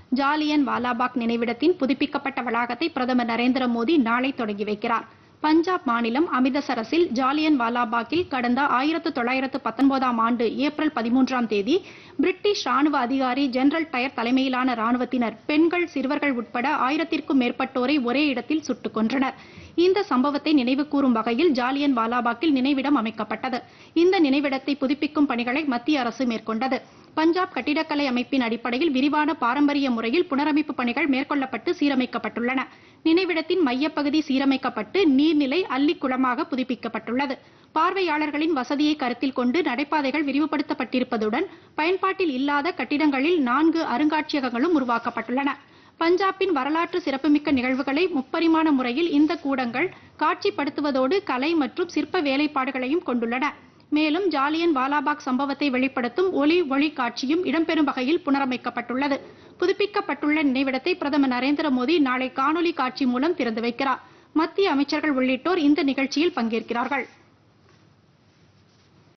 ஜாலியன் வாலாபாக் நினைவிடத்தின் புதுப்பிக்கப்பட்ட வளாகத்தை பிரதமர் நரேந்திர மோடி நாளை தொடங்கி வைக்கிறார் பஞ்சாப் மாநிலம் அமிர்தசரஸில் ஜாலியன் வாலாபாக்கில் கடந்த ஆயிரத்து தொள்ளாயிரத்து பத்தொன்பதாம் ஆண்டு ஏப்ரல் பதிமூன்றாம் தேதி பிரிட்டிஷ் ராணுவ அதிகாரி ஜெனரல் டயர் தலைமையிலான ராணுவத்தினர் பெண்கள் சிறுவர்கள் உட்பட ஆயிரத்திற்கும் மேற்பட்டோரை ஒரே இடத்தில் சுட்டுக் கொன்றனர் இந்த சம்பவத்தை நினைவுகூரும் வகையில் ஜாலியன் வாலாபாக்கில் நினைவிடம் அமைக்கப்பட்டது இந்த நினைவிடத்தை புதுப்பிக்கும் பணிகளை மத்திய அரசு மேற்கொண்டது பஞ்சாப் கட்டிடக்கலை அமைப்பின் அடிப்படையில் விரிவான பாரம்பரிய முறையில் புனரமைப்பு பணிகள் மேற்கொள்ளப்பட்டு சீரமைக்கப்பட்டுள்ளன நினைவிடத்தின் மையப்பகுதி சீரமைக்கப்பட்டு நீர்நிலை அல்லிக்குளமாக புதுப்பிக்கப்பட்டுள்ளது பார்வையாளர்களின் வசதியை கருத்தில் கொண்டு நடைபாதைகள் விரிவுபடுத்தப்பட்டிருப்பதுடன் பயன்பாட்டில் இல்லாத கட்டிடங்களில் நான்கு அருங்காட்சியகங்களும் உருவாக்கப்பட்டுள்ளன பஞ்சாபின் வரலாற்று சிறப்புமிக்க நிகழ்வுகளை முப்பரிமாண முறையில் இந்த கூடங்கள் காட்சிப்படுத்துவதோடு கலை மற்றும் சிற்ப வேலைப்பாடுகளையும் கொண்டுள்ளன மேலும் ஜாலியன் வாலாபாக் சம்பவத்தை வெளிப்படுத்தும் ஒலி ஒளி காட்சியும் இடம்பெறும் வகையில் புனரமைக்கப்பட்டுள்ளது புதுப்பிக்கப்பட்டுள்ள நினைவிடத்தை பிரதமர் நரேந்திர மோடி நாளை காணொலி காட்சி மூலம் திறந்து வைக்கிறார் மத்திய அமைச்சர்கள் உள்ளிட்டோர் இந்த நிகழ்ச்சியில் பங்கேற்கிறார்கள்